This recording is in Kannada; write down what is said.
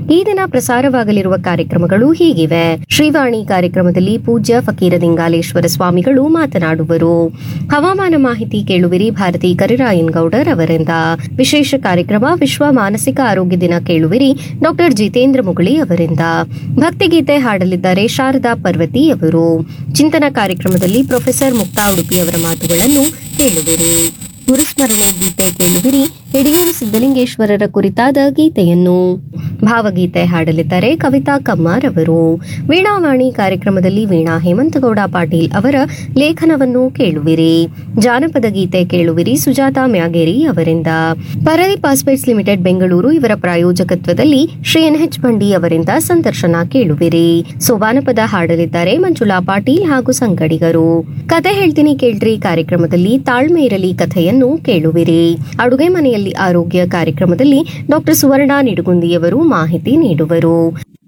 ಈ ದಿನ ಪ್ರಸಾರವಾಗಲಿರುವ ಕಾರ್ಯಕ್ರಮಗಳು ಹೀಗಿವೆ ಶ್ರೀವಾಣಿ ಕಾರ್ಯಕ್ರಮದಲ್ಲಿ ಪೂಜ್ಯ ಫಕೀರ ದಿಂಗಾಲೇಶ್ವರ ಸ್ವಾಮಿಗಳು ಮಾತನಾಡುವರು ಹವಾಮಾನ ಮಾಹಿತಿ ಕೇಳುವಿರಿ ಭಾರತಿ ಕರಿರಾಯನ್ ಗೌಡರ್ ಅವರಿಂದ ವಿಶೇಷ ಕಾರ್ಯಕ್ರಮ ವಿಶ್ವ ಮಾನಸಿಕ ಆರೋಗ್ಯ ದಿನ ಕೇಳುವಿರಿ ಡಾಕ್ಟರ್ ಜಿತೇಂದ್ರ ಮುಗುಳಿ ಅವರಿಂದ ಭಕ್ತಿಗೀತೆ ಹಾಡಲಿದ್ದಾರೆ ಶಾರದಾ ಪರ್ವತಿ ಅವರು ಚಿಂತನ ಕಾರ್ಯಕ್ರಮದಲ್ಲಿ ಪ್ರೊಫೆಸರ್ ಮುಕ್ತಾ ಉಡುಪಿ ಅವರ ಮಾತುಗಳನ್ನು ಕೇಳುವಿರಿ ಗುರುಸ್ಮರಣೆ ಗೀತೆ ಕೇಳುವಿರಿ ಯಡಿಯೂರು ಸಿದ್ದಲಿಂಗೇಶ್ವರರ ಕುರಿತಾದ ಗೀತೆಯನ್ನು ಭಾವಗೀತೆ ಹಾಡಲಿದ್ದಾರೆ ಕವಿತಾ ಕಮ್ಮಾರ್ ಅವರು ವೀಣಾವಾಣಿ ಕಾರ್ಯಕ್ರಮದಲ್ಲಿ ವೀಣಾ ಹೇಮಂತಗೌಡ ಪಾಟೀಲ್ ಅವರ ಲೇಖನವನ್ನು ಕೇಳುವಿರಿ ಜಾನಪದ ಗೀತೆ ಕೇಳುವಿರಿ ಸುಜಾತಾ ಮ್ಯಾಗೇರಿ ಅವರಿಂದ ಪರದಿ ಪಾಸ್ಪೇಟ್ಸ್ ಲಿಮಿಟೆಡ್ ಬೆಂಗಳೂರು ಇವರ ಪ್ರಾಯೋಜಕತ್ವದಲ್ಲಿ ಶ್ರೀ ಎನ್ ಎಚ್ ಬಂಡಿ ಅವರಿಂದ ಸಂದರ್ಶನ ಕೇಳುವಿರಿ ಸೋಬಾನಪದ ಹಾಡಲಿದ್ದಾರೆ ಮಂಜುಳಾ ಪಾಟೀಲ್ ಹಾಗೂ ಸಂಗಡಿಗರು ಕತೆ ಹೇಳ್ತೀನಿ ಕೇಳ್ರಿ ಕಾರ್ಯಕ್ರಮದಲ್ಲಿ ತಾಳ್ಮೆ ಇರಲಿ ಕಥೆಯನ್ನು ಕೇಳುವಿರಿ ಅಡುಗೆ ಮನೆಯಲ್ಲಿ ಆರೋಗ್ಯ ಕಾರ್ಯಕ್ರಮದಲ್ಲಿ ಡಾಕ್ಟರ್ ಸುವರ್ಣ ನಿಡುಗುಂದಿಯವರು ಮಾಹಿತಿ ನೀಡುವರು